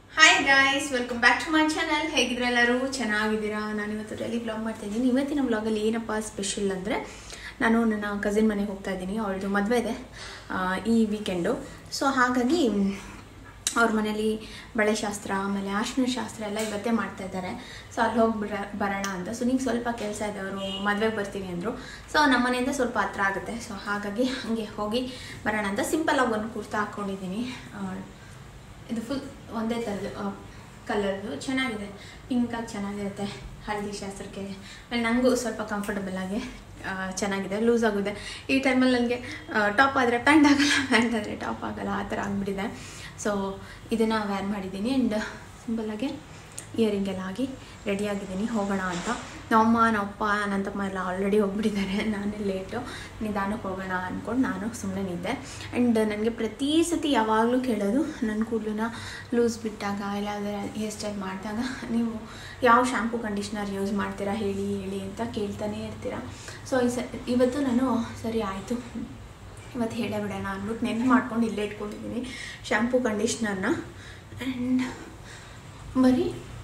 Hi guys welcome back to my channel ಹೇಗಿದ್ರೆ ಎಲ್ಲರೂ ಚೆನ್ನಾಗಿದ್ದೀರಾ ನಾನು ಇವತ್ತು ಡೈಲಿ ಬ್ಲಾಗ್ ಮಾಡ್ತಾ ಇದ್ದೀನಿ ಇವತ್ತಿನ ಬ್ಲಾಗಲ್ಲಿ ಏನಪ್ಪ ಸ್ಪೆಷಲ್ ಅಂದರೆ ನಾನು ನನ್ನ ಕಸಿನ್ ಮನೆಗೆ ಹೋಗ್ತಾ ಇದ್ದೀನಿ ಅವಳದು ಮದುವೆ ಇದೆ ಆ, ಈ ವೀಕೆಂಡು ಸೊ ಹಾಗಾಗಿ ಅವ್ರ ಮನೇಲಿ ಬಳೆ ಶಾಸ್ತ್ರ ಆಮೇಲೆ ಅರ್ಶಿನ ಶಾಸ್ತ್ರ ಎಲ್ಲ ಇವತ್ತೇ ಮಾಡ್ತಾ ಇದ್ದಾರೆ ಸೊ ಅಲ್ಲಿ ಹೋಗಿ ಬಿಡ ಬರೋಣ ಅಂತ ಸೊ ನಿಂಗೆ ಸ್ವಲ್ಪ ಕೆಲಸ ಇದೆ ಅವರು ಮದುವೆಗೆ ಬರ್ತೀನಿ ಅಂದರು ಸೊ ನಮ್ಮ ಮನೆಯಿಂದ ಸ್ವಲ್ಪ ಹತ್ರ ಆಗುತ್ತೆ ಸೊ ಹಾಗಾಗಿ ಹಾಗೆ ಹೋಗಿ ಬರೋಣ ಅಂತ ಸಿಂಪಲಾಗಿ ಒಂದು ಕುರ್ತಾ ಹಾಕ್ಕೊಂಡಿದ್ದೀನಿ ಆ, ಇದು ಫುಲ್ ಒಂದೇ ಥರದ್ದು ಕಲರ್ದು ಚೆನ್ನಾಗಿದೆ ಪಿಂಕಾಗಿ ಚೆನ್ನಾಗಿರುತ್ತೆ ಹಳದಿ ಶಾಸ್ತ್ರಕ್ಕೆ ಆಮೇಲೆ ನನಗೂ ಸ್ವಲ್ಪ ಕಂಫರ್ಟಬಲ್ ಆಗಿ ಆ, ಚೆನ್ನಾಗಿದೆ ಲೂಸ್ ಆಗಿದೆ ಈ ಟೈಮಲ್ಲಿ ನನಗೆ ಟಾಪ್ ಆದರೆ ಪ್ಯಾಂಟ್ ಆಗಲ್ಲ ಪ್ಯಾಂಟ್ ಆದರೆ ಟಾಪ್ ಆಗಲ್ಲ ಆ ಥರ ಆಗಿಬಿಟ್ಟಿದೆ ಸೊ ಇದನ್ನು ವೇರ್ ಮಾಡಿದ್ದೀನಿ ಆ್ಯಂಡ್ ಸಿಂಪಲ್ಲಾಗಿ ಇಯರಿಂಗ್ ಎಲ್ಲ ಆಗಿ ರೆಡಿಯಾಗಿದ್ದೀನಿ ಹೋಗೋಣ ಅಂತ ನಮ್ಮಮ್ಮ ನಮ್ಮಪ್ಪ ನನ್ನ ತಮ್ಮ ಎಲ್ಲ ಆಲ್ರೆಡಿ ಹೋಗ್ಬಿಟ್ಟಿದ್ದಾರೆ ನಾನೇ ಲೇಟು ನಿಧಾನಕ್ಕೆ ಹೋಗೋಣ ಅಂದ್ಕೊಂಡು ನಾನು ಸುಮ್ಮನೆ ನಿದ್ದೆ ಆ್ಯಂಡ್ ನನಗೆ ಪ್ರತಿ ಸತಿ ಯಾವಾಗಲೂ ಕೇಳೋದು ನನ್ನ ಕೂದಲನ್ನ ಲೂಸ್ ಬಿಟ್ಟಾಗ ಇಲ್ಲಾಂದರೆ ಹೇರ್ ಸ್ಟೈಲ್ ಮಾಡಿದಾಗ ನೀವು ಯಾವ ಶಾಂಪೂ ಕಂಡೀಷ್ನರ್ ಯೂಸ್ ಮಾಡ್ತೀರಾ ಹೇಳಿ ಹೇಳಿ ಅಂತ ಕೇಳ್ತಾನೆ ಇರ್ತೀರಾ ಸೊ ಈ ಸ ಇವತ್ತು ನಾನು ಸರಿ ಆಯಿತು ಇವತ್ತು ಹೇಳೇ ಬಿಡೋಣ ಅಂದ್ಬಿಟ್ಟು ನೆನ್ಪು ಮಾಡ್ಕೊಂಡು ಇಲ್ಲೇ ಇಟ್ಕೊಂಡಿದ್ದೀನಿ ಶಾಂಪೂ ಕಂಡೀಷ್ನರ್ನ ಆ್ಯಂಡ್ ಬರೀ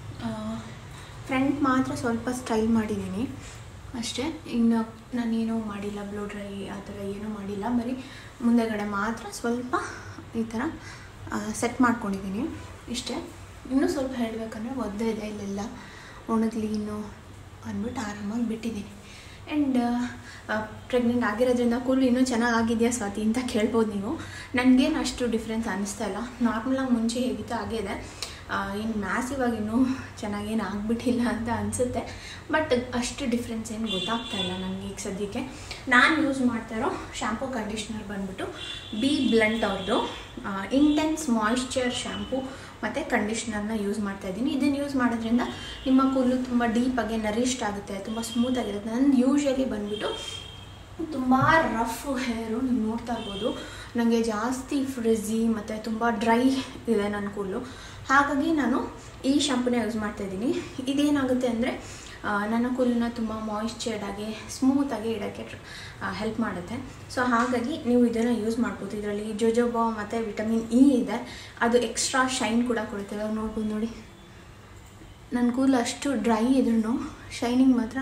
ಫ್ರಂಟ್ ಮಾತ್ರ ಸ್ವಲ್ಪ ಸ್ಟೈಲ್ ಮಾಡಿದ್ದೀನಿ ಅಷ್ಟೇ ಇನ್ನು ನಾನೇನೂ ಮಾಡಿಲ್ಲ ಬ್ಲೂ ಡ್ರೈ ಆ ಥರ ಏನೂ ಮಾಡಿಲ್ಲ ಬರೀ ಮುಂದೆಗಡೆ ಮಾತ್ರ ಸ್ವಲ್ಪ ಈ ಥರ ಸೆಟ್ ಮಾಡ್ಕೊಂಡಿದ್ದೀನಿ ಇಷ್ಟೇ ಇನ್ನೂ ಸ್ವಲ್ಪ ಹೇಳಬೇಕಂದ್ರೆ ಒದ್ದೆ ಇದೆ ಇಲ್ಲೆಲ್ಲ ಒಣಗಲಿ ಇನ್ನು ಅಂದ್ಬಿಟ್ಟು ಆರಾಮಾಗಿ ಬಿಟ್ಟಿದ್ದೀನಿ ಆ್ಯಂಡ್ ಪ್ರೆಗ್ನೆಂಟ್ ಆಗಿರೋದ್ರಿಂದ ಕೂದಲು ಇನ್ನೂ ಚೆನ್ನಾಗಿ ಆಗಿದೆಯಾ ಸ್ವಾತಿ ಅಂತ ಕೇಳ್ಬೋದು ನೀವು ನನಗೇನು ಅಷ್ಟು ಡಿಫ್ರೆನ್ಸ್ ಅನ್ನಿಸ್ತಾ ಇಲ್ಲ ನಾರ್ಮಲಾಗಿ ಮುಂಚೆ ಹೇಗಿತ್ತು ಹಾಗೇ ಇದೆ ಏನು ಮ್ಯಾಸಿವ್ ಆಗಿ ಇನ್ನೂ ಚೆನ್ನಾಗೇನು ಆಗಿಬಿಟ್ಟಿಲ್ಲ ಅಂತ ಅನಿಸುತ್ತೆ ಬಟ್ ಅಷ್ಟು ಡಿಫ್ರೆನ್ಸ್ ಏನು ಗೊತ್ತಾಗ್ತಾ ಇಲ್ಲ ನನಗೆ ಈಗ ಸದ್ಯಕ್ಕೆ ನಾನು ಯೂಸ್ ಮಾಡ್ತಾ ಇರೋ ಶಾಂಪೂ ಕಂಡೀಷ್ನರ್ ಬಂದ್ಬಿಟ್ಟು ಬಿ ಬ್ಲಂಟ್ ಅವ್ರದ್ದು ಇಂಟೆನ್ಸ್ ಮಾಯಿಶ್ಚರ್ ಶಾಂಪೂ ಮತ್ತು ಕಂಡೀಷ್ನರ್ನ ಯೂಸ್ ಮಾಡ್ತಾ ಇದ್ದೀನಿ ಇದನ್ನು ಯೂಸ್ ಮಾಡೋದ್ರಿಂದ ನಿಮ್ಮ ಕೂದಲು ತುಂಬ ಡೀಪಾಗಿ ನರಿಷ್ಟ್ ಆಗುತ್ತೆ ತುಂಬ ಸ್ಮೂತಾಗಿರುತ್ತೆ ನನ್ನ ಯೂಶ್ವಲಿ ಬಂದ್ಬಿಟ್ಟು ತುಂಬ ರಫ್ ಹೇರು ನೀವು ನೋಡ್ತಾ ಇರ್ಬೋದು ನನಗೆ ಜಾಸ್ತಿ ಫ್ರಿಝಿ ಮತ್ತು ತುಂಬ ಡ್ರೈ ಇದೆ ನನ್ನ ಕೂದಲು ಹಾಗಾಗಿ ನಾನು ಈ ಶಾಂಪೂನ ಯೂಸ್ ಮಾಡ್ತಾಯಿದ್ದೀನಿ ಇದೇನಾಗುತ್ತೆ ಅಂದರೆ ನನ್ನ ಕೂದಲನ್ನ ತುಂಬ ಮಾಯಿಶ್ಚರ್ಡ್ ಆಗಿ ಸ್ಮೂತಾಗಿ ಇಡೋಕ್ಕೆ ಹೆಲ್ಪ್ ಮಾಡುತ್ತೆ ಸೊ ಹಾಗಾಗಿ ನೀವು ಇದನ್ನು ಯೂಸ್ ಮಾಡ್ಬೋದು ಇದರಲ್ಲಿ ಜೊಜೊಬಾ ಮತ್ತು ವಿಟಮಿನ್ ಇ ಇದೆ ಅದು ಎಕ್ಸ್ಟ್ರಾ ಶೈನ್ ಕೂಡ ಕೊಡುತ್ತೆ ಇವಾಗ ನೋಡ್ಬೋದು ನೋಡಿ ನನ್ನ ಕೂದಲು ಅಷ್ಟು ಡ್ರೈ ಇದ್ರೂ ಶೈನಿಂಗ್ ಮಾತ್ರ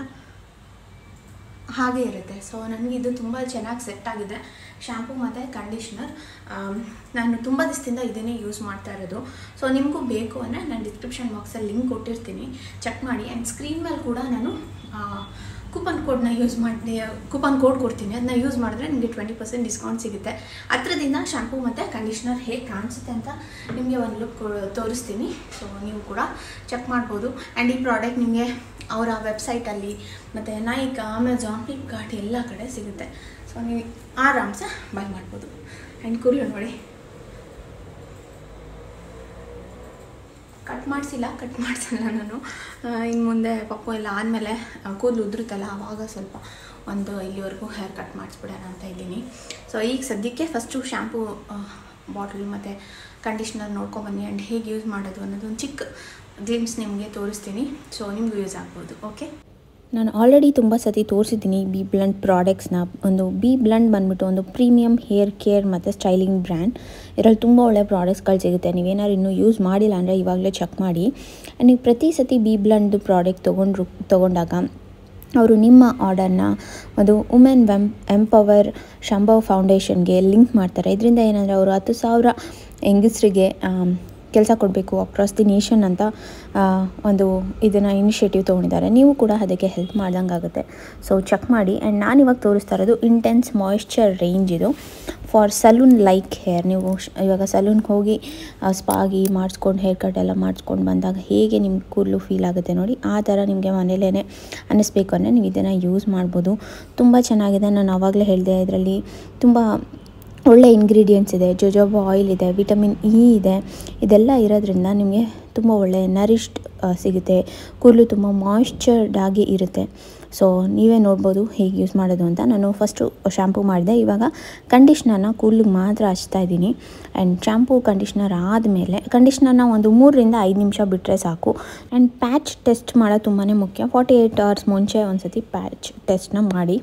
ಹಾಗೆ ಇರುತ್ತೆ ಸೊ ನನಗೆ ಇದು ತುಂಬ ಚೆನ್ನಾಗಿ ಸೆಟ್ ಆಗಿದೆ ಶಾಂಪೂ ಮತ್ತು ಕಂಡೀಷ್ನರ್ ನಾನು ತುಂಬ ದಿವಸದಿಂದ ಇದನ್ನೇ ಯೂಸ್ ಮಾಡ್ತಾ ಇರೋದು ಸೊ ನಿಮಗೂ ಬೇಕು ಅಂದರೆ ನಾನು ಡಿಸ್ಕ್ರಿಪ್ಷನ್ ಬಾಕ್ಸಲ್ಲಿ ಲಿಂಕ್ ಕೊಟ್ಟಿರ್ತೀನಿ ಚೆಕ್ ಮಾಡಿ ಆ್ಯಂಡ್ ಸ್ಕ್ರೀನ್ ಮೇಲೆ ಕೂಡ ನಾನು ಕೂಪನ್ ಕೋಡ್ನ ಯೂಸ್ ಮಾಡಿ ಕೂಪನ್ ಕೋಡ್ ಕೊಡ್ತೀನಿ ಅದನ್ನ ಯೂಸ್ ಮಾಡಿದ್ರೆ ನಿಮಗೆ ಟ್ವೆಂಟಿ ಪರ್ಸೆಂಟ್ ಡಿಸ್ಕೌಂಟ್ ಸಿಗುತ್ತೆ ಹತ್ರದಿಂದ ಶಾಂಪೂ ಮತ್ತು ಕಂಡೀಷ್ನರ್ ಹೇಗೆ ಕಾಣಿಸುತ್ತೆ ಅಂತ ನಿಮಗೆ ಒಂದು ಲುಕ್ ತೋರಿಸ್ತೀನಿ ಸೊ ನೀವು ಕೂಡ ಚೆಕ್ ಮಾಡ್ಬೋದು ಆ್ಯಂಡ್ ಈ ಪ್ರಾಡಕ್ಟ್ ನಿಮಗೆ ಅವರ ವೆಬ್ಸೈಟಲ್ಲಿ ಮತ್ತು ನೈಕಾ ಅಮೆಝಾನ್ ಫ್ಲಿಪ್ಕಾರ್ಟ್ ಎಲ್ಲ ಕಡೆ ಸಿಗುತ್ತೆ ಸೊ ನೀವು ಆರಾಮ್ಸೆ ಬೈ ಮಾಡ್ಬೋದು ಆ್ಯಂಡ್ ಕೂದಲು ನೋಡಿ ಕಟ್ ಮಾಡಿಸಿಲ್ಲ ಕಟ್ ಮಾಡಿಸಲ್ಲ ನಾನು ಇನ್ನು ಮುಂದೆ ಪಪ್ಪು ಎಲ್ಲ ಆದಮೇಲೆ ಕೂದಲು ಉದುರುತ್ತಲ್ಲ ಆವಾಗ ಸ್ವಲ್ಪ ಒಂದು ಇಲ್ಲಿವರೆಗೂ ಹೇರ್ ಕಟ್ ಮಾಡಿಸ್ಬಿಡೋಣ ಅಂತ ಇದ್ದೀನಿ ಸೊ ಈಗ ಸದ್ಯಕ್ಕೆ ಫಸ್ಟು ಶ್ಯಾಂಪೂ ಬಾಟ್ಲ್ ಮತ್ತು ಕಂಡೀಷ್ನರ್ ನೋಡ್ಕೊಂಬನ್ನಿ ಆ್ಯಂಡ್ ಹೇಗೆ ಯೂಸ್ ಮಾಡೋದು ಅನ್ನೋದು ಒಂದು ಚಿಕ್ಕ ಗ್ಲಿಮ್ಸ್ ನಿಮಗೆ ತೋರಿಸ್ತೀನಿ ಸೊ ನಿಮಗೂ ಯೂಸ್ ಆಗ್ಬೋದು ಓಕೆ ನಾನು ಆಲ್ರೆಡಿ ತುಂಬ ಸತಿ ತೋರಿಸಿದ್ದೀನಿ ಬಿ ಬ್ಲಂಡ್ ಪ್ರಾಡಕ್ಟ್ಸ್ನ ಒಂದು ಬಿ ಬ್ಲಂಡ್ ಬಂದ್ಬಿಟ್ಟು ಒಂದು ಪ್ರೀಮಿಯಮ್ ಹೇರ್ ಕೇರ್ ಮತ್ತು ಸ್ಟೈಲಿಂಗ್ ಬ್ರ್ಯಾಂಡ್ ಇದರಲ್ಲಿ ತುಂಬ ಒಳ್ಳೆ ಪ್ರಾಡಕ್ಟ್ಸ್ಗಳು ಸಿಗುತ್ತೆ ನೀವೇನಾದ್ರು ಇನ್ನೂ ಯೂಸ್ ಮಾಡಿಲ್ಲ ಅಂದರೆ ಇವಾಗಲೇ ಚೆಕ್ ಮಾಡಿ ನೀವು ಪ್ರತಿ ಸತಿ ಬಿ ಬ್ಲಂಡ್ ಪ್ರಾಡಕ್ಟ್ ತೊಗೊಂಡ್ರು ತೊಗೊಂಡಾಗ ಅವರು ನಿಮ್ಮ ಆರ್ಡರ್ನ ಒಂದು ವುಮೆನ್ ವೆಮ್ ಎಂಪವರ್ ಶಂಭವ್ ಫೌಂಡೇಶನ್ಗೆ ಲಿಂಕ್ ಮಾಡ್ತಾರೆ ಇದರಿಂದ ಏನಂದರೆ ಅವರು ಹತ್ತು ಸಾವಿರ ಹೆಂಗಸರಿಗೆ ಕೆಲಸ ಕೊಡಬೇಕು ಅಕ್ರಾಸ್ ದಿ ನೇಷನ್ ಅಂತ ಆ, ಒಂದು ಇದನ್ನು ಇನಿಷಿಯೇಟಿವ್ ತೊಗೊಂಡಿದ್ದಾರೆ ನೀವು ಕೂಡ ಅದಕ್ಕೆ ಹೆಲ್ಪ್ ಮಾಡ್ದಂಗೆ ಆಗುತ್ತೆ ಸೊ ಚೆಕ್ ಮಾಡಿ ಆ್ಯಂಡ್ ನಾನು ಇವಾಗ ತೋರಿಸ್ತಾ ಇರೋದು ಇಂಟೆನ್ಸ್ ಮಾಯಿಶ್ಚರ್ ರೇಂಜ್ ಇದು ಫಾರ್ ಸಲೂನ್ ಲೈಕ್ ಹೇರ್ ನೀವು ಶ- ಇವಾಗ ಸಲೂನ್ಗೆ ಹೋಗಿ ಸ್ಪಾಗಿ ಮಾಡಿಸ್ಕೊಂಡು ಹೇರ್ ಕಟ್ ಎಲ್ಲ ಮಾಡಿಸ್ಕೊಂಡು ಬಂದಾಗ ಹೇಗೆ ನಿಮ್ಮ ಕೂದಲು ಫೀಲ್ ಆಗುತ್ತೆ ನೋಡಿ ಆ ಥರ ನಿಮಗೆ ಮನೇಲೇ ಅನ್ನಿಸ್ಬೇಕು ಅಂದರೆ ನೀವು ಇದನ್ನು ಯೂಸ್ ಮಾಡ್ಬೋದು ತುಂಬ ಚೆನ್ನಾಗಿದೆ ನಾನು ಆವಾಗಲೇ ಹೇಳಿದೆ ಇದರಲ್ಲಿ ತುಂಬ ಒಳ್ಳೆ ಇಂಗ್ರೀಡಿಯೆಂಟ್ಸ್ ಇದೆ ಜೊಜೋಬಾ ಆಯಿಲ್ ಇದೆ ವಿಟಮಿನ್ ಇ ಇದೆ ಇದೆಲ್ಲ ಇರೋದ್ರಿಂದ ನಿಮಗೆ ತುಂಬ ಒಳ್ಳೆ ನರಿಷ್ಡ್ ಸಿಗುತ್ತೆ ಕೂದಲು ತುಂಬ ಮಾಯಿಶ್ಚರ್ಡ್ ಆಗಿ ಇರುತ್ತೆ ಸೊ ನೀವೇ ನೋಡ್ಬೋದು ಹೇಗೆ ಯೂಸ್ ಮಾಡೋದು ಅಂತ ನಾನು ಫಸ್ಟು ಶ್ಯಾಂಪೂ ಮಾಡಿದೆ ಇವಾಗ ಕಂಡೀಷ್ನರ್ನ ಕೂದಲಿಗೆ ಮಾತ್ರ ಹಚ್ತಾ ಇದ್ದೀನಿ ಆ್ಯಂಡ್ ಶ್ಯಾಂಪೂ ಕಂಡೀಷ್ನರ್ ಆದಮೇಲೆ ಕಂಡೀಷ್ನರ್ನ ಒಂದು ಮೂರರಿಂದ ಐದು ನಿಮಿಷ ಬಿಟ್ಟರೆ ಸಾಕು ಆ್ಯಂಡ್ ಪ್ಯಾಚ್ ಟೆಸ್ಟ್ ಮಾಡೋದು ತುಂಬಾ ಮುಖ್ಯ ಫಾರ್ಟಿ ಏಯ್ಟ್ ಅವರ್ಸ್ ಮುಂಚೆ ಒಂದು ಸತಿ ಪ್ಯಾಚ್ ಟೆಸ್ಟ್ನ ಮಾಡಿ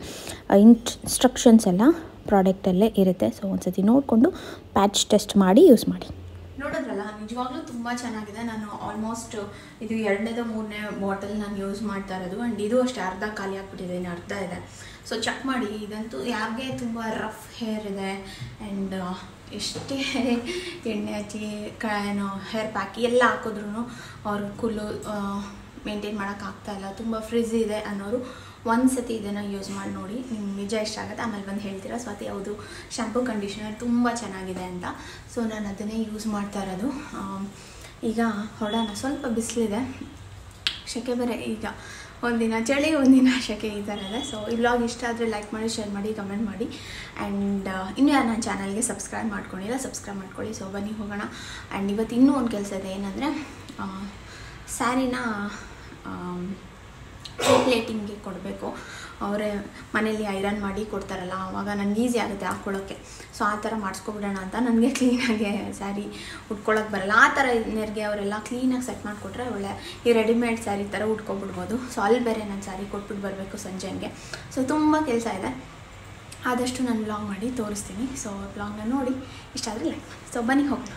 ಇನ್ಸ್ಟ್ರಕ್ಷನ್ಸ್ ಎಲ್ಲ ಪ್ರಾಡಕ್ಟಲ್ಲೇ ಇರುತ್ತೆ ಸೊ ಒಂದು ಸತಿ ನೋಡಿಕೊಂಡು ಪ್ಯಾಚ್ ಟೆಸ್ಟ್ ಮಾಡಿ ಯೂಸ್ ಮಾಡಿ ನೋಡಿದ್ರಲ್ಲ ನಿಜವಾಗ್ಲೂ ತುಂಬ ಚೆನ್ನಾಗಿದೆ ನಾನು ಆಲ್ಮೋಸ್ಟ್ ಇದು ಎರಡನೇದು ಮೂರನೇ ಬಾಟಲ್ ನಾನು ಯೂಸ್ ಮಾಡ್ತಾ ಇರೋದು ಆ್ಯಂಡ್ ಇದು ಅಷ್ಟೇ ಅರ್ಧ ಖಾಲಿ ಆಗ್ಬಿಟ್ಟಿದೆ ಇನ್ನು ಅರ್ಧ ಇದೆ ಸೊ ಚೆಕ್ ಮಾಡಿ ಇದಂತೂ ಯಾರಿಗೆ ತುಂಬ ರಫ್ ಹೇರ್ ಇದೆ ಆ್ಯಂಡ್ ಎಷ್ಟೇ ಎಣ್ಣೆ ಹಚ್ಚಿ ಕ ಏನು ಹೇರ್ ಪ್ಯಾಕ್ ಎಲ್ಲ ಹಾಕಿದ್ರು ಅವ್ರ ಕೂಲು ಮೇಂಟೈನ್ ಮಾಡೋಕ್ಕಾಗ್ತಾ ಇಲ್ಲ ತುಂಬ ಫ್ರಿಜ್ ಇದೆ ಅನ್ನೋರು ಒಂದು ಸತಿ ಇದನ್ನು ಯೂಸ್ ಮಾಡಿ ನೋಡಿ ನಿಮ್ಗೆ ನಿಜ ಇಷ್ಟ ಆಗುತ್ತೆ ಆಮೇಲೆ ಬಂದು ಹೇಳ್ತೀರಾ ಸ್ವಾತಿ ಯಾವುದು ಶಾಂಪೂ ಕಂಡೀಷನರ್ ತುಂಬ ಚೆನ್ನಾಗಿದೆ ಅಂತ ಸೊ ನಾನು ಅದನ್ನೇ ಯೂಸ್ ಮಾಡ್ತಾ ಇರೋದು ಆಮ್, ಈಗ ಹೊಡೋಣ ಸ್ವಲ್ಪ ಬಿಸಿಲಿದೆ ಶೆಕೆ ಬೇರೆ ಈಗ ಒಂದಿನ ಚಳಿ ಒಂದಿನ ಶೆಕೆ ಈ ಥರ ಇದೆ ಸೊ ಈ ವ್ಲಾಗ್ ಇಷ್ಟ ಆದರೆ ಲೈಕ್ ಮಾಡಿ ಶೇರ್ ಮಾಡಿ ಕಮೆಂಟ್ ಮಾಡಿ ಆ್ಯಂಡ್ ಇನ್ನೂ ಯಾರು ನನ್ನ ಚಾನಲ್ಗೆ ಸಬ್ಸ್ಕ್ರೈಬ್ ಮಾಡ್ಕೊಂಡಿಲ್ಲ ಸಬ್ಸ್ಕ್ರೈಬ್ ಮಾಡ್ಕೊಳ್ಳಿ ಸೊ ಬನ್ನಿ ಹೋಗೋಣ ಆ್ಯಂಡ್ ಇವತ್ತು ಇನ್ನೂ ಒಂದು ಕೆಲಸ ಇದೆ ಏನಂದರೆ ಸ್ಯಾರಿನ ಪ್ಲೇಟಿಂಗ್ಗೆ ಕೊಡಬೇಕು ಅವರೇ ಮನೇಲಿ ಐರನ್ ಮಾಡಿ ಕೊಡ್ತಾರಲ್ಲ ಆವಾಗ ನನಗೆ ಈಸಿ ಆಗುತ್ತೆ ಹಾಕ್ಕೊಳ್ಳೋಕ್ಕೆ ಸೊ ಆ ಥರ ಮಾಡಿಸ್ಕೊಬಿಡೋಣ ಅಂತ ನನಗೆ ಕ್ಲೀನಾಗಿ ಸ್ಯಾರಿ ಉಟ್ಕೊಳ್ಳೋಕೆ ಬರಲ್ಲ ಆ ಥರ ನೆರಿಗೆ ಅವರೆಲ್ಲ ಕ್ಲೀನಾಗಿ ಸೆಟ್ ಮಾಡಿಕೊಟ್ರೆ ಒಳ್ಳೆ ಈ ರೆಡಿಮೇಡ್ ಸ್ಯಾರಿ ಥರ ಉಟ್ಕೊಬಿಡ್ಬೋದು ಸೊ ಅಲ್ಲಿ ಬೇರೆ ನಾನು ಸ್ಯಾರಿ ಕೊಟ್ಬಿಟ್ಟು ಬರಬೇಕು ಸಂಜೆ ಹಂಗೆ ಸೊ ತುಂಬ ಕೆಲಸ ಇದೆ ಆದಷ್ಟು ನಾನು ಬ್ಲಾಗ್ ಮಾಡಿ ತೋರಿಸ್ತೀನಿ ಸೊ ಬ್ಲಾಗ್ನ ನೋಡಿ ಇಷ್ಟ ಆದರೆ ಲೈಕ್ ಮಾಡಿ ಸೊ ಬನ್ನಿ ಹೋಗೋಣ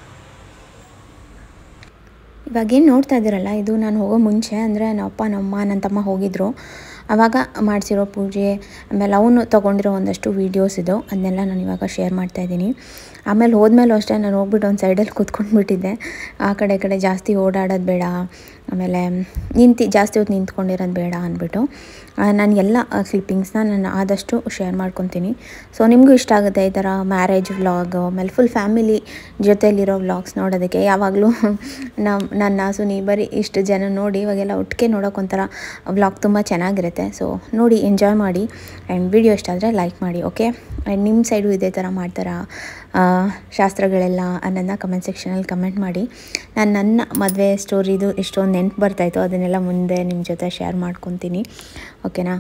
ಇವಾಗೇನು ನೋಡ್ತಾ ಇದ್ದೀರಲ್ಲ ಇದು ನಾನು ಹೋಗೋ ಮುಂಚೆ ಅಂದರೆ ನಮ್ಮ ಅಪ್ಪ ನಮ್ಮ ನನ್ನ ತಮ್ಮ ಹೋಗಿದ್ರು ಆವಾಗ ಮಾಡಿಸಿರೋ ಪೂಜೆ ಆಮೇಲೆ ಅವನು ತೊಗೊಂಡಿರೋ ಒಂದಷ್ಟು ವೀಡಿಯೋಸ್ ಇದು ಅದನ್ನೆಲ್ಲ ನಾನು ಇವಾಗ ಶೇರ್ ಮಾಡ್ತಾಯಿದ್ದೀನಿ ಆಮೇಲೆ ಹೋದ್ಮೇಲೂ ಅಷ್ಟೇ ನಾನು ಹೋಗ್ಬಿಟ್ಟು ಒಂದು ಸೈಡಲ್ಲಿ ಕೂತ್ಕೊಂಡ್ಬಿಟ್ಟಿದ್ದೆ ಆ ಕಡೆ ಈ ಕಡೆ ಜಾಸ್ತಿ ಓಡಾಡೋದು ಬೇಡ ಆಮೇಲೆ ನಿಂತು ಜಾಸ್ತಿ ಹೊತ್ತು ನಿಂತ್ಕೊಂಡಿರೋದು ಬೇಡ ಅಂದ್ಬಿಟ್ಟು ನಾನು ಎಲ್ಲ ಕ್ಲಿಪ್ಪಿಂಗ್ಸ್ನ ನಾನು ಆದಷ್ಟು ಶೇರ್ ಮಾಡ್ಕೊತೀನಿ ಸೊ ನಿಮಗೂ ಇಷ್ಟ ಆಗುತ್ತೆ ಈ ಥರ ಮ್ಯಾರೇಜ್ ವ್ಲಾಗ್ ಆಮೇಲೆ ಫುಲ್ ಫ್ಯಾಮಿಲಿ ಜೊತೆಯಲ್ಲಿರೋ ವ್ಲಾಗ್ಸ್ ನೋಡೋದಕ್ಕೆ ಯಾವಾಗಲೂ ನಮ್ಮ ನನ್ನ ಸುನಿ ಬರೀ ಇಷ್ಟು ಜನ ನೋಡಿ ಇವಾಗೆಲ್ಲ ಒಟ್ಟಿಗೆ ನೋಡೋಕೆ ಒಂಥರ ವ್ಲಾಗ್ ತುಂಬ ಚೆನ್ನಾಗಿರುತ್ತೆ ಸೊ ನೋಡಿ ಎಂಜಾಯ್ ಮಾಡಿ ಆ್ಯಂಡ್ ವಿಡಿಯೋ ಇಷ್ಟ ಆದರೆ ಲೈಕ್ ಮಾಡಿ ಓಕೆ ಆ್ಯಂಡ್ ನಿಮ್ಮ ಸೈಡು ಇದೇ ಥರ ಮಾಡ್ತಾರಾ ಆ, ಶಾಸ್ತ್ರಗಳೆಲ್ಲ ಅನ್ನೋದನ್ನ ಕಮೆಂಟ್ ಸೆಕ್ಷನಲ್ಲಿ ಕಮೆಂಟ್ ಮಾಡಿ ನಾನು ನನ್ನ ಮದುವೆ ಸ್ಟೋರಿದು ಎಷ್ಟೊಂದು ನೆನ್ಪು ಬರ್ತಾಯಿತ್ತು ಅದನ್ನೆಲ್ಲ ಮುಂದೆ ನಿಮ್ಮ ಜೊತೆ ಶೇರ್ ಮಾಡ್ಕೊತೀನಿ ಓಕೆನಾ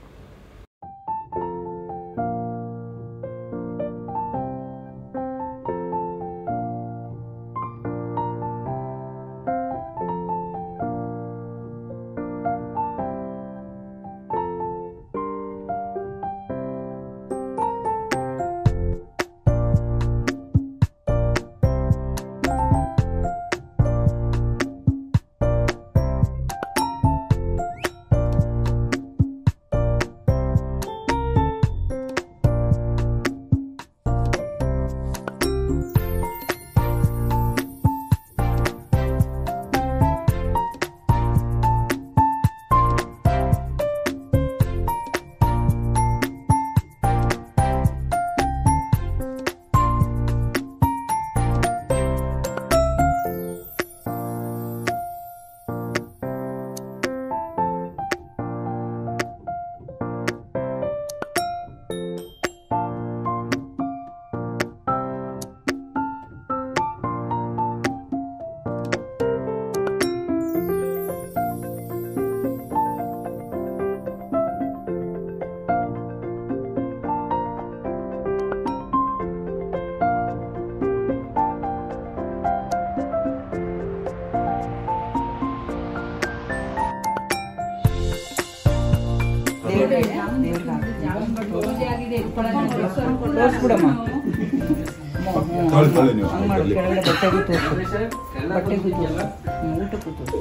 ತೋರಿಸ್ಬಿಡಮ್ಮ ತೊಳೆ ತೊಳೆ ನೀವು ಹಂಗ್ ಮಾಡು, ಕೆಳಗಡೆ ಬಟ್ಟೆಗೂ ತೋರ್ಸು. ಬಟ್ಟೆಗೂ ತೋರ್ಸು. ಹ್ಮ್, ಊಟಕ್ಕೂ ತೋರ್ಸು.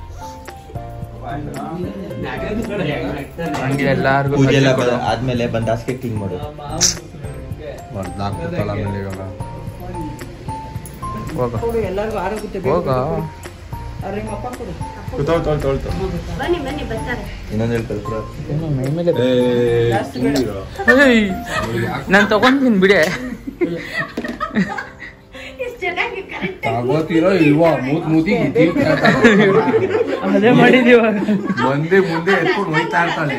ಹಂಗೆ ಎಲ್ಲಾರ್ಗು ಪೂಜೆ ಎಲ್ಲ ಕಟ್ಟಿ ಕೊಡು. ಬ- ಆದ್ಮೇಲೆ ಬಂದು ಹಾಸಿಗೆ ಕ್ಲೀನ್ ಮಾಡು ಬರ್ದಾಕ್ಬಿಡ್ತಾಳ ಆಮೇಲೆ ಇವಾಗ ಹೋಗ ಕೊಡು, ಎಲ್ಲರಿಗೂ ಆರೋಗ್ಯತೆ ಬೇಕು. ಹೋಗ ಅವ್ರ್ ನಿಮ್ಮ ಅಪ್ಪ ಕೊಡು. ತೊಳೆ ತೊಳೆ ತೊಳೆ ತೊಳೆ ಇನ್ನೊಂದು ಹೇಳ್ತಾರೆ ಕೂಡ ಏ ಜಾಸ್ತಿ ಬೇಡ. ಸುಮ್ನಿರು. ನಾನು ತಗೊಂತೀನಿ ಬಿಡೆ ತಗೋತಿರೋ ಇಲ್ವಾ ಮೂತ್ ಮೂತಿ ಅದೇ ಮಾಡಿದೀವ ಮುಂದೆ ಮುಂದೆ ಎತ್ಕೊಂಡು ಹೋಯ್ತಾ ಇರ್ತಾಳೆ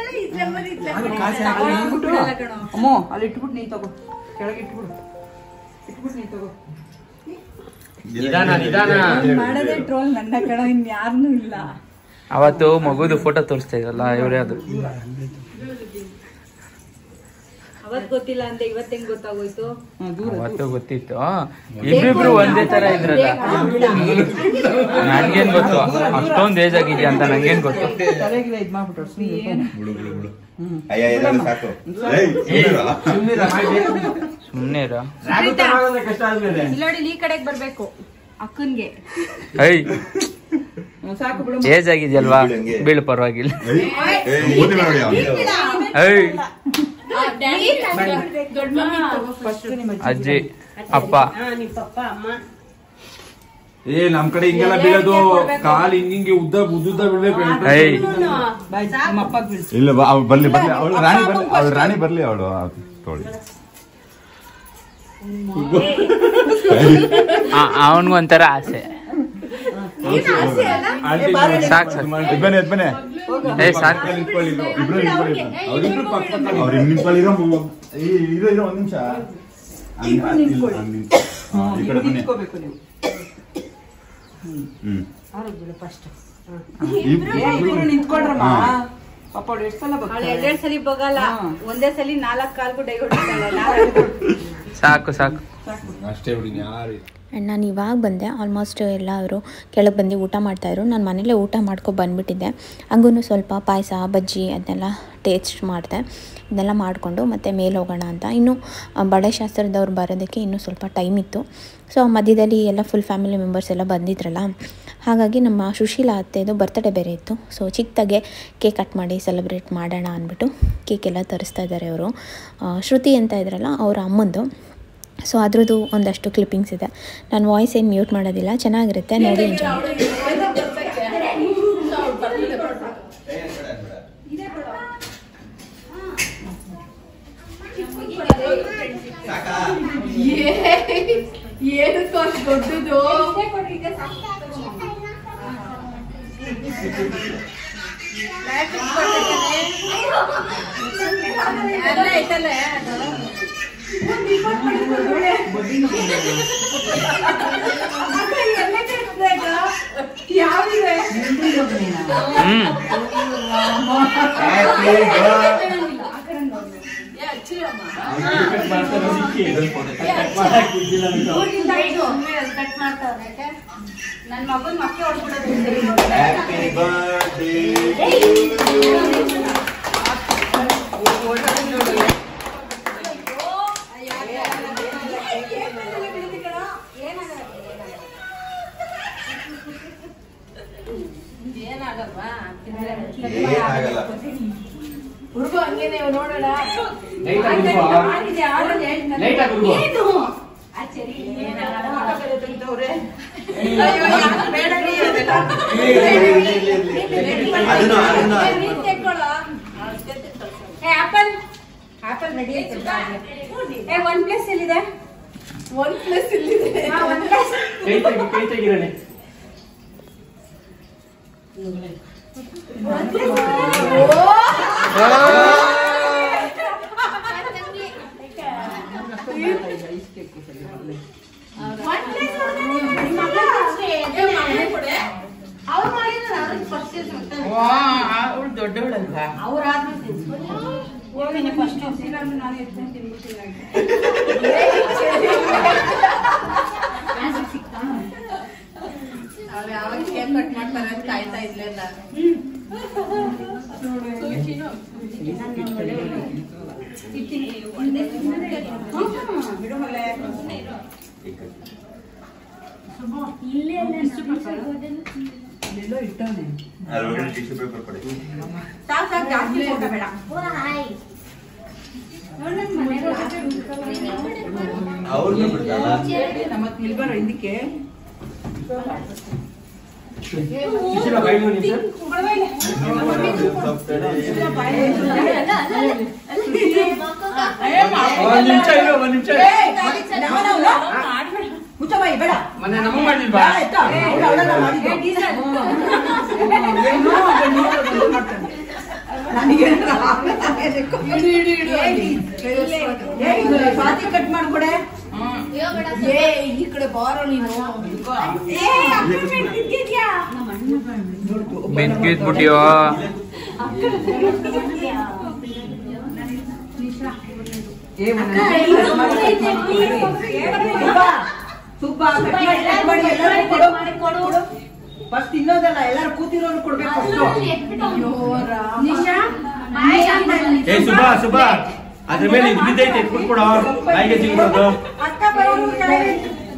ಅಮ್ಮ ಅಲ್ಲಿ ಇಟ್ಬಿಟ್ಟು ನೀ ತಗೋ ಕೆಳಗೆ ಇಟ್ಬಿಡು ಇಟ್ಬಿಟ್ಟು ನೀ ತಗೋ ನಿಧಾನ ನಿಧಾನ ಮಾಡೋದೇ ಟ್ರೋಲ್ ನನ್ನ ಕಣ ಇನ್ಯಾರನ್ನೂ ಇಲ್ಲ ಅವತ್ತು ಮಗುದು ಫೋಟೋ ತೋರಿಸ್ತಾ ಇದ್ರಲ್ಲ ಇವರೇ ಅದು ಅವತ್ ಗೊತ್ತಿಲ್ಲ ಅಂತ ಇವತ್ ಹೆಂಗ್ ಗೊತ್ತಾಗೋಯ್ತು ಹಾ, ದೂರ ಅವತ್ತು ಗೊತ್ತಿತ್ತು ಇಬ್ಬಿಬ್ರು ಒಂದೇ ತರ ಇದ್ರಲ್ಲ ನನ್ಗೇನ್ ಗೊತ್ತು ಅಷ್ಟೊಂದ್ ಏಜ್ ಆಗಿದ್ಯಾ ಅಂತ ನಂಗೇನ್ ಗೊತ್ತು ತಲೆಗಿಲ್ಲ ಇದ್ ಮಾಡ್ಬಿಟ್ಟು ಸುಮ್ನೆ ಬಿಡು ಬಿಡು ಬಿಡು ಅಯ್ಯ ಇದೆಲ್ಲ ಸಾಕು ಏಯ್, ಸುಮ್ನಿರು. ಸುಮ್ನೆ ಇರ ನೋಡಿ ಈ ಕಡೆಗೆ ಬರ್ಬೇಕು ಅಕ್ಕನ್ಗೆ ಐ ಹ್ಮ್, ಸಾಕು ಬಿಡು ಏಜ್ ಆಗಿದ್ಯಲ್ವಾ ಬೀಳು ಹಂಗೆ. ಬೀಳು ಪರವಾಗಿಲ್ಲ ಏಯ್, ಏಯ್, ಮೂತಿ ನೋಡಿ ಅವ್ನು. ಐ ಫಸ್ಟ್ ನಿಮ್ಮ ಅಜ್ಜಿ ಅಪ್ಪ ಏ ನಮ್ ಕಡೆ ಹಿಂಗೆಲ್ಲ ಬೀಳೋದು ಕಾಲ್ ಹಿಂಗ್ ಹಿಂಗೆ ಉದ್ದ ಉದ್ದುದ್ದ ಬೀಳ್ಬೇಕು ಐ ಬಾಯ್ ನಿಮ್ಮ ಅಪ್ಪ ಬೀಳ್ಸಿ ಇಲ್ಲ ಬಾ ಅವ್ಳು ಬರ್ಲಿ ಬರ್ಲಿ ಅವಳು ರಾಣಿ ಬರ್ಲಿ ಅವಳು ರಾಣಿ ಬರ್ಲಿ ಅವಳು ತೊಳಿ ಅವನ್ಗೂ ಒಂಥರ ಆಸೆ ಸಾಕ್ ಸಾಕ್ ಎದ್ ಬನ್ನಿ ಎದ್ ಬನ್ನಿ ಏ ಸಾಕ್ ಇಬ್ರು ನಿಂತ್ಕೊಳ್ಳಿ. ಅವ್ರಿಬ್ರು ಪಕ್ಕ ಪಕ್ಕ ಅವ್ರು ಹಿಂಗ್ ನಿಂತ್ಕೊಳ್ಳಿರೋ ಈ ಇರೋ ಇರೋ ಒಂದ್ ನಿಮಿಷ ಇಬ್ರು ನಿಂತ್ಕೊಳ್ಳಿ. ಈ ಕಡೆ ಬನ್ನಿ ನಿಂತ್ಕೋಬೇಕು ನೀವು ಹ್ಮ್ ಫಸ್ಟ್ ಇಬ್ರು ಏ ಇಬ್ರು ನಿಂತ್ಕೊಳ್ರಮ್ಮ ಹಾ. ಪಾಪ ಅವ್ಳು ಎಷ್ಟು ಸಲ ಅವಳು ಬರ್ತಾಳೆ ಎರಡೆರಡು ಸಲ ಬಗಲ್ಲ ಹಾ. ಒಂದೇ ಸಲ ನಾಲ್ಕು ಕಾಲ್ಗೂ ಡೈ ಹೊಡಿತಾಳೆ ನಾಲ್ಕು ಸಾಕು ಸಾಕು ಅಷ್ಟೇ ಹುಡುಗಿ ಯಾರು ಆ್ಯಂಡ್ ನಾನು ಇವಾಗ ಬಂದೆ ಆಲ್ಮೋಸ್ಟ್ ಎಲ್ಲ ಅವರು ಕೆಳಗೆ ಬಂದು ಊಟ ಮಾಡ್ತಾಯಿದ್ರು ನಾನು ಮನೇಲೇ ಊಟ ಮಾಡ್ಕೊ ಬಂದುಬಿಟ್ಟಿದ್ದೆ ಹಂಗೂ ಸ್ವಲ್ಪ ಪಾಯಸ ಬಜ್ಜಿ ಅದನ್ನೆಲ್ಲ ಟೇಸ್ಟ್ ಮಾಡಿದೆ ಇದನ್ನೆಲ್ಲ ಮಾಡಿಕೊಂಡು ಮತ್ತೆ ಮೇಲೆ ಹೋಗೋಣ ಅಂತ ಇನ್ನು ಆ, ಬಳೆ ಶಾಸ್ತ್ರದವ್ರು ಬರೋದಕ್ಕೆ ಇನ್ನೂ ಸ್ವಲ್ಪ ಟೈಮ್ ಇತ್ತು ಸೊ ಮಧ್ಯದಲ್ಲಿ ಎಲ್ಲ ಫುಲ್ ಫ್ಯಾಮಿಲಿ ಮೆಂಬರ್ಸ್ ಎಲ್ಲ ಬಂದಿದ್ರಲ್ಲ ಹಾಗಾಗಿ ನಮ್ಮ ಸುಶೀಲಾ ಅತ್ತೆದು ಬರ್ತಡೇ ಬೇರೆ ಇತ್ತು ಸೊ ಚಿಕ್ಕದಾಗೆ ಕೇಕ್ ಕಟ್ ಮಾಡಿ ಸೆಲೆಬ್ರೇಟ್ ಮಾಡೋಣ ಅಂದ್ಬಿಟ್ಟು ಕೇಕ್ ಎಲ್ಲ ತರಿಸ್ತಾ ಇದ್ದಾರೆ ಅವರು ಶ್ರುತಿ ಅಂತ ಇದ್ರಲ್ಲ ಅವರ ಅಮ್ಮಂದು ಸೊ ಅದ್ರದ್ದು ಒಂದಷ್ಟು ಕ್ಲಿಪ್ಪಿಂಗ್ಸ್ ಇದೆ ನಾನು ವಾಯ್ಸ್ ಏನು ಮ್ಯೂಟ್ ಮಾಡೋದಿಲ್ಲ ಚೆನ್ನಾಗಿರುತ್ತೆ ನೋಡಿ ಎಂಜಾಯ್ ಮಾಡಿ ಏನಕ್ಕೋ ಅಷ್ಟು ದೊಡ್ಡದು ಅಲ್ಲ ಐತಲ್ಲ ಯಾವಿದೆ ಹ್ಮ್ ನನ್ನ ಮಗನ್ ಮಕ್ಕೆ ಹೊಡ್ಬಿಡೋದು ಹ್ಯಾಪಿ ಬರ್ತ್ಡೇ ಏನಾಗಲ್ಲ ಹುಡುಗ ಹಂಗೇನೆ ನೋಡೋಣ ಅದನ್ನು ಅದನ್ನು ಆಪಲ್ ಆಪಲ್ ರೆಡಿ ಏ ಒನ್ ಪ್ಲಸ್ ಎಲ್ಲಿದೆ ಒನ್ ಪ್ಲಸ್ ಇಲ್ಲಿದೆ ಒನ್ ಪ್ಲಸ್ ಅವಳು ದೊಡ್ಡವಳಲ್ವಾ ಅವ್ರು ಯಾವಾಗ ಕೇಕ್ ಕಟ್ ಮಾಡ್ತಾರೆ ಅಂತ ಕಾಯ್ತಾ ಇದ್ಲಿಲ್ಲ ಎಲ್ಲೋ ಇಟ್ಟವನೆ ಅದ್ರೊಳಗಡೆ ಟಿಶ್ಯೂ ಪೇಪರ್ ಕೊಡಿ ಸಾಕು ಸಾಕು ಜಾಸ್ತಿ ಫೋಟೋ ಬೇಡ ಅವ್ರನ್ನೂ ಬಿಡ್ತಲ್ಲ ನಮ್ಮ ನಿಲ್ಬಾರ ಇದಕ್ಕೆ ಒಂದ್ ನಿಮಿಷ ಇರು ಒಂದ್ ನಿಮಿಷ ಮುಚ್ಚಬಾಯಿ ಬೇಡ ಮೊನ್ನೆ ನಮಗ್ ಮಾಡಿಲ್ವಾ ಆಯ್ತಾ ಅವ್ಳು ಅವಳೆಲ್ಲ ಮಾಡಿದ್ದು. ಹ್ಮ್. ಏನೋ ಅದನ್ನ ನೋಡಿ ಅದನ್ನ ಮಾಡ್ತಾನೆ. ನನಗೆ ಏ, ಇದು ಸ್ವಾತಿ ಕಟ್ ಮಾಡ್ಕೊಡೆ ಏ ಈ ಕಡೆ ಬಾರೋ ನೀನು ಬೆಂಕಿದ್ಬಿಟ್ಟಿಯೋ ಏ, ಒಂದ್ ನಿಮಿಷ ತುಪ್ಪ ಕಟ್ ಮಾಡಿ ಕಟ್ ಮಾಡಿ ಎಲ್ಲರಿಗೂ ಕೊಡು ಫಸ್ಟ್ ತಿನ್ನೋದಲ್ಲ ಎಲ್ಲರೂ ಕೂತಿರೋರು ಕೊಡ್ಬೇಕು ಫಸ್ಟ್ ನಿಶಾ ಏ ಸುಬಾ ಸುಬಾ ಅದ್ರ ಮೇಲೆ ಇದು ಬಿದ್ದೈತೆ ಎತ್ಬಿಟ್ಬಿಡೋ ಬಾಯಿಗೆ ತಿನ್ಬೋದು ಅಕ್ಕ ಬರೋರು ಕೆಳಗೆ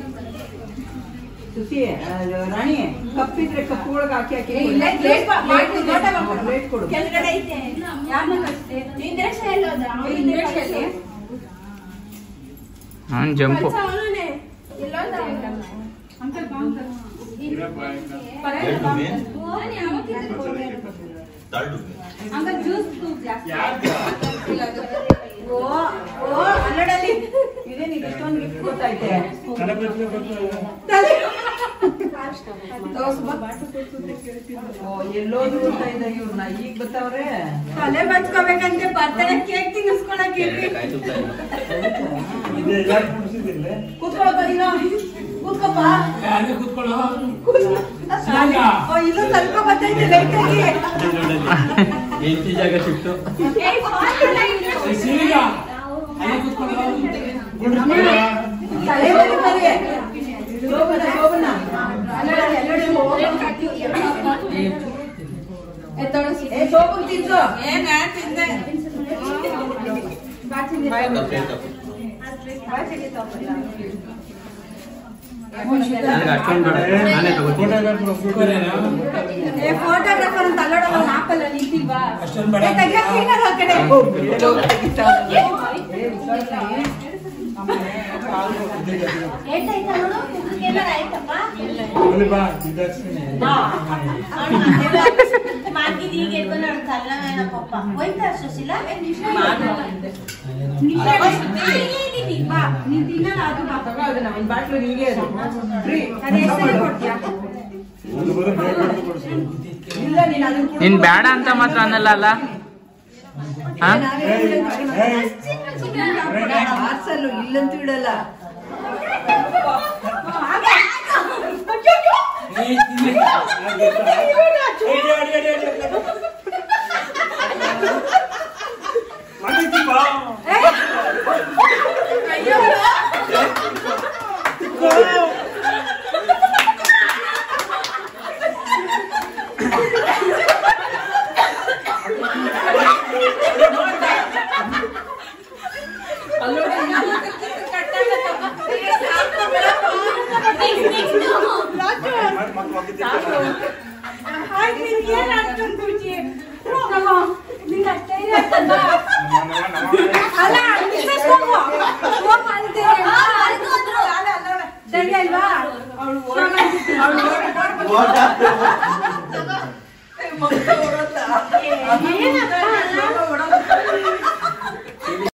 ಸುಸಿ ಅದು ರಾಣಿ ಕಪ್ಪಿದ್ರೆ ಕಪ್ಪು ಒಳಗೆ ಹಾಕಿ ಹಾಕಿ ಏ, ಇಲ್ಲೇ plate ಬಾ- plate ಕೊಡು, ಲೋಟ ಬಾ ಕೊಡು. ಪ್ಲೇಟ್ ಕೊಡು ಕೆಳಗಡೆ ಐತೆ ಯಾರನ್ನ ಕಳಿಸ್ತೆ ಇಂದ್ರೇಶ ಎಲ್ಲೋದ ಇಂದ್ರೇಶ ಎಲ್ಲಿ ನಾನ್ ಜಂಪು ಎಲ್ಲೋದ ಅಂಕಲ್ ಬಾ ಅಂಕಲ್ ಅಂಕಲ್ ಜ್ಯೂಸ್ ಗ್ಲಾಸ್ ಓ ಓ ಕನ್ನಡಲ್ಲಿ ಇದೇ ನೀನು ಇಷ್ಟೊಂದು ಗಿಫ್ಟ್ ಗೊತ್ತೈತೆ ಓ ಎಲ್ಲೋದ್ರು ಅಂತ ಇದ್ದ ಇವ್ರನ್ನ ಈಗ ಬರ್ತಾವ್ರೆ ತಲೆ ಬಚ್ಕೋಬೇಕಂತೆ ಬರ್ತಡೆ ಕೇಕ್ ತಿನ್ನಿಸ್ಕೊಳಕ್ಕೆ ಕೂತ್ಕೊಳ್ಳಪ್ಪ ನೀನು ಕೂತ್ಕೊಪ್ಪ ಓ ಇದು ಸ್ವಲ್ಪ ಬರ್ತೈತೆ ಲೈಟ್ ಆಗಿ ಎಂಟಿ ಜಾಗ ಸಿಕ್ತು ತಲೆ ಬರೀತಾರೆ ಶೋಭನ ಶೋಭನ ಏ ಶೋಭನ್ ತಿನ್ಸು ನನಗೆ ಅಷ್ಟೊಂದು ಬೇಡ ನಾನೇ ತಗೋತೀನಿ ಏ ಫೋಟೋಗ್ರಾಫರ್ ಅಂತ ಅಲ್ಲೋಡಲ್ಲ ಆಪಲ್ ಅಲ್ಲಿ ನಿಂತಿಲ್ವಾ ಏ ತೆಗಿಯಕ್ಕೆ cleaner ಆ ಕಡೆ ಬಾ ನೀನ್ ತಿನ್ನಲ್ಲ ಅದು ಬಾ ತಗೋ ಅದನ್ನ ಒಂದು ಬಾಟ್ಲು ನಿನಗೆ ಅದು ಫ್ರೀ ಅದು ಎಷ್ಟು ಕೊಡ್ತೀಯಾ ಇಲ್ಲ ನೀನು ಅದನ್ನ ಕುಡ್ದು ನೀನ್ ಬೇಡ ಅಂತ ಮಾತ್ರ ಅನ್ನಲ್ಲ ಅಲ್ಲ ಹಾ ಪಾರ್ಸಲ್ ಇಲ್ಲಂತೂ ಇಡಲ್ಲ ಆಯ್ತು ನಿನ್ಗೆ ಏನ್ ಅಷ್ಟೊಂದು ಖುಷಿ ತಗೋ ನಿಂಗೆ ಅಷ್ಟೇ ಇರತ್ತಲ್ಲ ಅಲ್ಲ ನಿಲ್ಲಿಸ್ಬೇಕು. ಹೋಗ್ ಅಂತೀರ. ಅಲ್ಲ, ಅಲ್ಲ, ಸರಿ ಅಲ್ವಾ? ಅವ್ಳು ಓಡ್- ಅವ್ಳು ಓಡ್-